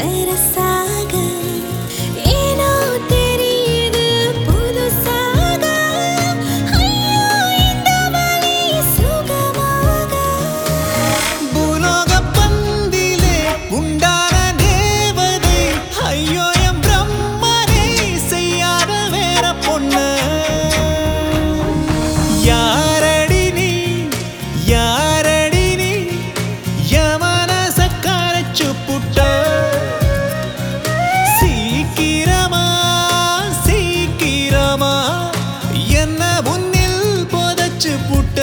சரசாக ஏனோ தெரியுது புதுசாக ஐயோ இந்த வலி சுகமாக பூலோக பந்திலே உண்டான தேவதை ஐயோ எம் பிரம்மனே செய்யாத வேற பொண்ணு யாரடி நீ யாரடி நீ யமனச கரைச்சு புட்ட சீக்கிரமா சீக்கிரமா என்ன முன்னில் புதைச்சு புட்ட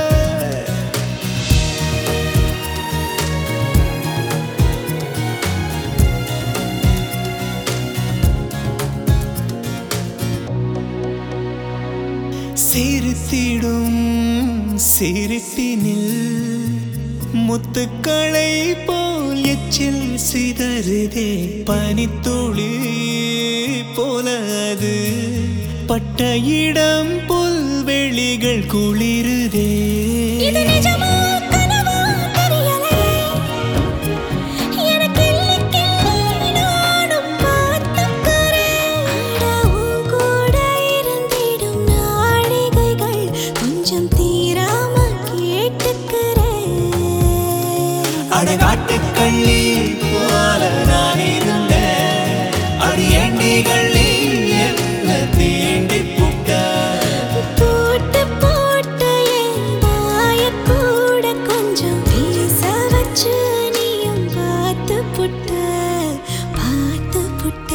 சிரித்திடும் சிரிப்பினில் முத்துக்களை போல் எச்சில் சிதறுதே பனித்துளி போல அது பட்ட இடம் புல்வெளிகள் குளிருதே இது நிஜமா கனவா தெரியலையே எனக்கு இல்லை கிள்ளி நானும் பார்த்துக்கிறேன் அட உன் கூட இருந்திடும் நாழிகைகள் கொஞ்சம் தீராம கேட்டுக்கிறேன் அடகாட்டுக்கள்ளி போல நான் இருந்தேன் அடி எண்ணிகளி என்ன தீண்டி புட்ட போட்டு போட்டு என் வாயைக் கூட கொஞ்சம் பேச வச்சு நீயும் பார்த்து புட்ட பார்த்து புட்ட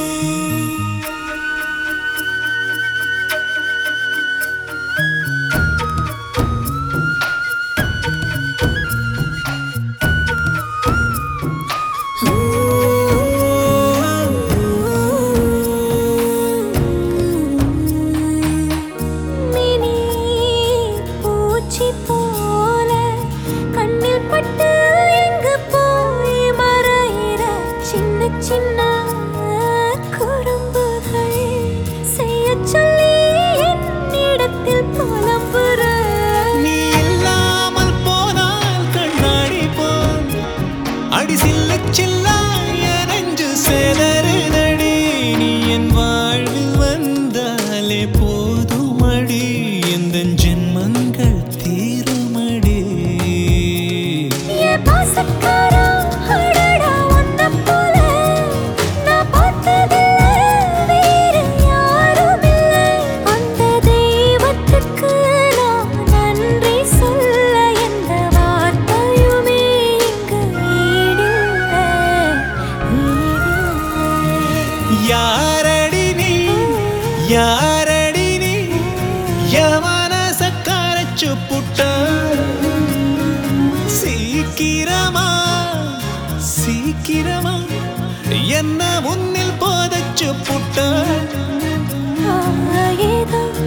மினி பூச்சி போல கண்ணில் பட்டு எங்கு போய் மறையிற சின்ன சின்ன குறும்புகள் செய்யச் சொல்லி என்னிடத்தில் புலம்புற நீ இல்லாமல் போனால் கண்ணாடி போல் அடி சில்ல சில்லா நெஞ்சு சேதறுதடி நீ என் வாழ்வில் வந்தாலே போதுமடி எந்த ஜென்மங்கள் தீருமடி என் பாசக்காரா, அடடா உன்னைப் போல நான் பார்த்ததில்லை, வேறு யாருமில்லை. அந்த தெய்வத்துக்கு நான் நன்றி சொல்ல எந்த வார்த்தையுமே இங்கு ஈடில்லை, ஈடில்லை. யாரடி நீ யாரடி நீ யமனச கரைச்சு புட்ட சீக்கிரமா சீக்கிரமா என்ன முன்னில் போதச்சு புட்ட ஆ, ஏதோ